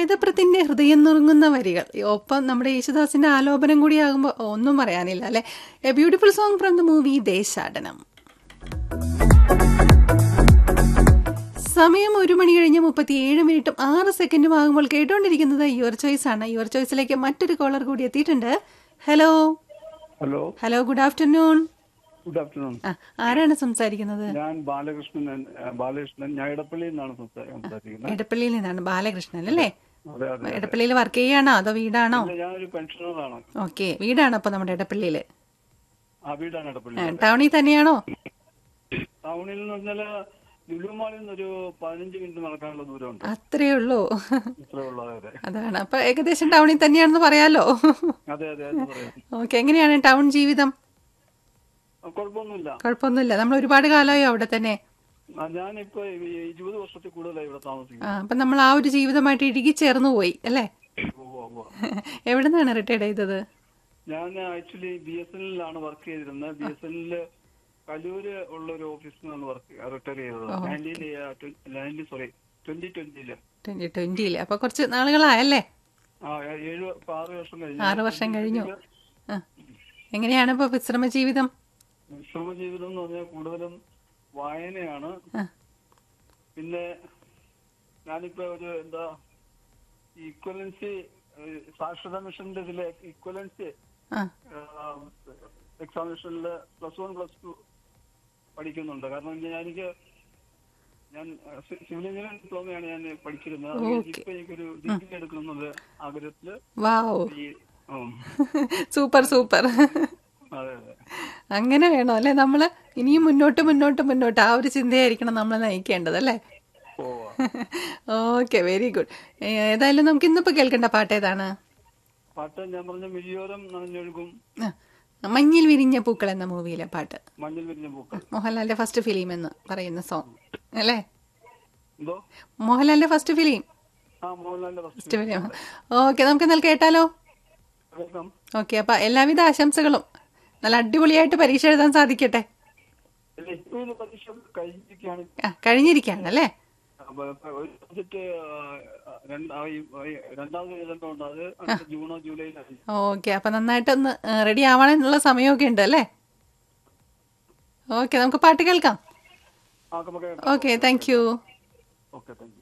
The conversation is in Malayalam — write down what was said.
കൈതപ്രത്തിന്റെ ഹൃദയം നുറുങ്ങുന്ന വരികൾ ഒപ്പം നമ്മുടെ യേശുദാസിന്റെ ആലോപനം കൂടിയാകുമ്പോൾ ഒന്നും പറയാനില്ല അല്ലെ a beautiful song from the movie Deshadanam സമയം ഒരു മണി കഴിഞ്ഞ് മുപ്പത്തിയേഴ് മിനിറ്റും ആറ് സെക്കൻഡും ആകുമ്പോൾ കേട്ടുകൊണ്ടിരിക്കുന്നത് യുവർ ചോയ്സ് ആണ് യുവർ ചോയ്സിലേക്ക് മറ്റൊരു കോളർ കൂടി എത്തിയിട്ടുണ്ട് hello hello hello good afternoon good afternoon ആ ആരാണ് സംസാരിക്കുന്നത് ഞാൻ ബാലകൃഷ്ണൻ ആ, ബാലകൃഷ്ണൻ ഞാൻ ഇടപ്പള്ളിയിൽ നിന്നാണ് സംസാ- സംസാരിക്കുന്നത് എടപ്പള്ളിയിൽ നിന്നാണ് ബാലകൃഷ്ണൻ അല്ലേ അതെ അതെ എടപ്പള്ളിയിൽ വർക്ക് ചെയ്യാണോ അതോ വീടാണോ ഇല്ല, ഞാനൊരു പെൻഷനറാണ് ഓക്കെ വീടാണ് അപ്പൊ നമ്മുടെ എടപ്പള്ളിയിൽ ആ വീടാണ് ഇടപ്പള്ളി ടൗണിൽ തന്നെയാണോ ടൗണിൽ എന്ന് പറഞ്ഞാല് ലുലു മാളിൽ നിന്ന് ഒരു പതിനഞ്ച് മിനിറ്റ് നടക്കാനുള്ള ദൂരമുണ്ട് അത്രേ ഉള്ളൂ ഇത്രേ ഉള്ളത് അതെ അതാണ് അപ്പൊ ഏകദേശം ടൗണിൽ തന്നെയാണെന്ന് പറയാലോ അതെ അതെ അത് പറയാം ഓക്കെ എങ്ങനെയാണ് ടൗൺ ജീവിതം ആ, കുഴപ്പമൊന്നുമില്ല കുഴപ്പമൊന്നുമില്ല നമ്മൾ ഒരുപാട് കാലമായോ അവിടെ തന്നെ ആ, ഞാനിപ്പോ ഈ ഇരുപത് വർഷത്തിൽ കൂടുതലായി ഇവിടെ താമസിക്കുന്നത് ആ അപ്പൊ നമ്മൾ ആ ഒരു ജീവിതമായിട്ട് ഇടുക്കി ചേർന്ന് പോയി അല്ലേ ഉവ്വ് ഉവ്വ്. എവിടെ നിന്നാണ് റിട്ടയർഡ് ചെയ്തത് ഞാൻ ആക്ച്വലി ബി എസ് എൻ ആണ് വർക്ക് ചെയ്തിരുന്നത് ബി എസ് എനില് കലൂര് ഉള്ള ഒരു ഓഫീസിൽ നിന്നാണ് വർക്ക് റിട്ടയർ ചെയ്തത് നയൻറ്റീൻ നയൻറ്റീൻ സോറി ട്വന്റി ട്വന്റിയില് ട്വന്റി ട്വന്റിയിൽ അപ്പൊ കുറച്ച് നാളുകളായല്ലേ ആ ഏഴ് ഇപ്പൊ ആറ് വർഷം കഴിഞ്ഞു ആറ് വർഷം കഴിഞ്ഞു ആ എങ്ങനെയാണ് ഇപ്പൊ വിശ്രമ ജീവിതം വിശ്രമ ജീവിതം എന്ന് പറഞ്ഞാൽ കൂടുതലും വായനയാണ് ആ. പിന്നെ ഞാനിപ്പോ ഒരു എന്താ ഈക്വലൻസി സാക്ഷരതാ മിഷന്റെ ഇതിലെ ഈക്വലൻസി ആ എക്സാമിനേഷനിൽ പ്ലസ് വൺ പ്ലസ് ടു പഠിക്കുന്നുണ്ട് കാരണം ഞാൻ എനിക്ക് ഞാൻ സിവിൽ എഞ്ചിനീയറിംഗ് ഡിപ്ലോമയാണ് ഞാൻ പഠിച്ചിരുന്നത് അത് കഴിഞ്ഞ് ഇപ്പൊ എനിക്കൊരു ഡിഗ്രി എടുക്കണമെന്നുള്ള ആഗ്രഹത്തില് വാവ് ഈ ഉം, സൂപ്പർ സൂപ്പർ അതെ അതെ അങ്ങനെ വേണോ അല്ലെ നമ്മള് ഇനിയും മുന്നോട്ട് മുന്നോട്ട് മുന്നോട്ട് ആ ഒരു ചിന്തയായിരിക്കണം നമ്മൾ നയിക്കേണ്ടത് അല്ലേ പോവാ ഓക്കെ വെരി ഗുഡ് ഏതായാലും നമുക്ക് ഇന്നിപ്പോ കേൾക്കേണ്ട പാട്ട് ഏതാണ് പാട്ട് ഞാൻ പറഞ്ഞ മിഴിയോരം നനഞ്ഞൊഴുകും ആ, മഞ്ഞിൽ വിരിഞ്ഞ പൂക്കൾ എന്ന മൂവിയിലെ പാട്ട് മഞ്ഞൾ വിരിഞ്ഞ പൂക്കൾ മോഹൻലാലിന്റെ ഫസ്റ്റ് ഫിലിം എന്ന് പറയുന്ന സോങ് അല്ലേ എന്തോ മോഹൻലാലിന്റെ ഫസ്റ്റ് ഫിലിം ആ മോഹൻലാലിന്റെ ഫസ്റ്റ് ഫസ്റ്റ് ഫിലിം ഓക്കെ നമുക്ക് എന്നാൽ കേട്ടാലോ വെൽക്കം ഓക്കെ അപ്പൊ എല്ലാവിധ ആശംസകളും നല്ല അടിപൊളിയായിട്ട് പരീക്ഷ എഴുതാൻ സാധിക്കട്ടെ ഇല്ല ഇപ്പൊ ഇത് പരീക്ഷ കഴിഞ്ഞിരിക്കുകയാണ് ആ കഴിഞ്ഞിരിക്കുകയാണ് അല്ലേ അപ്പൊ ഇപ്പൊ ഒരു സബ്ജക്ട് രണ്ടാമത് എഴുതേണ്ടതുണ്ട് അത് അടുത്ത ജൂണോ ജൂലൈയിലായി ഓക്കെ അപ്പൊ നന്നായിട്ടൊന്ന് റെഡി ആവാനുള്ള സമയമൊക്കെ ഉണ്ട് അല്ലേ ഓക്കെ നമുക്ക് പാട്ട് കേൾക്കാം ആ നമുക്ക് okay thank you okay thank